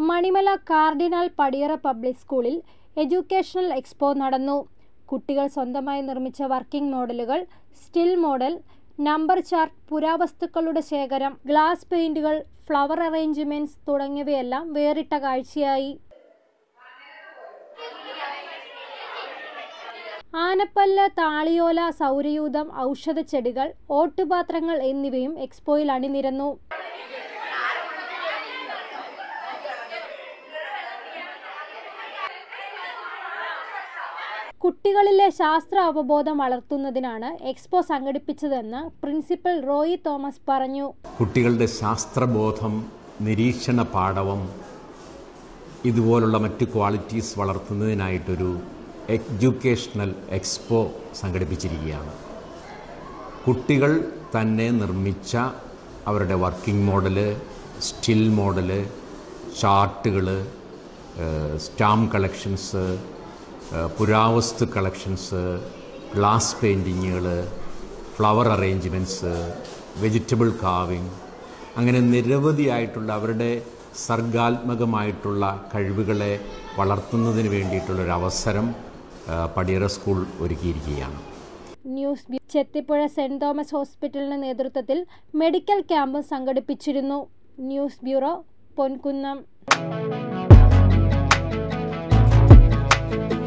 Manimala Cardinal Padiyara public സ്കൂളിൽ educational expo നടന്നു കുട്ടികൾ സ്വന്തമായി നിർമ്മിച്ച വർക്കിംഗ് മോഡലുകൾ സ്റ്റിൽ മോഡൽ നമ്പർ ചാർട്ട് പുരാവസ്തുക്കളുടെ ശേഖരം ഗ്ലാസ് പെയിന്റുകൾ ഫ്ലവർ അറേഞ്ച്മെന്റ്സ് തുടങ്ങിയവയെല്ലാം വേറിട്ട കാഴ്ചയായി ആനപ്പല്ല് താളിയോല സൗരയൂഥം ഔഷധച്ചെടികൾ ഓട്ടുപാത്രങ്ങൾ എന്നിവയും എക്സ്പോയിൽ അണിനിരന്നു കുട്ടികളിലെ ശാസ്ത്ര അവബോധം വളർത്തുന്നതിനാണ് എക്സ്പോ സംഘടിപ്പിച്ചതെന്ന് പ്രിൻസിപ്പൽ റോയി തോമസ് പറഞ്ഞു കുട്ടികളുടെ ശാസ്ത്രബോധം നിരീക്ഷണ പാഠവം ഇതുപോലുള്ള മറ്റ് ക്വാളിറ്റീസ് വളർത്തുന്നതിനായിട്ടൊരു എഡ്യൂക്കേഷണൽ എക്സ്പോ സംഘടിപ്പിച്ചിരിക്കുകയാണ് കുട്ടികൾ തന്നെ നിർമ്മിച്ച അവരുടെ വർക്കിംഗ് മോഡല് സ്റ്റിൽ മോഡല് ചാർട്ടുകൾ സ്റ്റാമ്പ് കളക്ഷൻസ് പുരാവസ്തു കളക്ഷൻസ് ഗ്ലാസ് പെയിൻറ്റിങ്ങുകൾ ഫ്ലവർ അറേഞ്ച്മെൻറ്റ്സ് വെജിറ്റബിൾ കാവിങ് അങ്ങനെ നിരവധിയായിട്ടുള്ള അവരുടെ സർഗാത്മകമായിട്ടുള്ള കഴിവുകളെ വളർത്തുന്നതിന് വേണ്ടിയിട്ടുള്ളൊരു അവസരം പടിയറ സ്കൂൾ ഒരുക്കിയിരിക്കുകയാണ് news bureau Chethipuzha saint Thomas ഹോസ്പിറ്റലിന്റെ നേതൃത്വത്തിൽ മെഡിക്കൽ ക്യാമ്പ് സംഘടിപ്പിച്ചിരുന്നു ന്യൂസ് ബ്യൂറോ പൊൻകുന്നം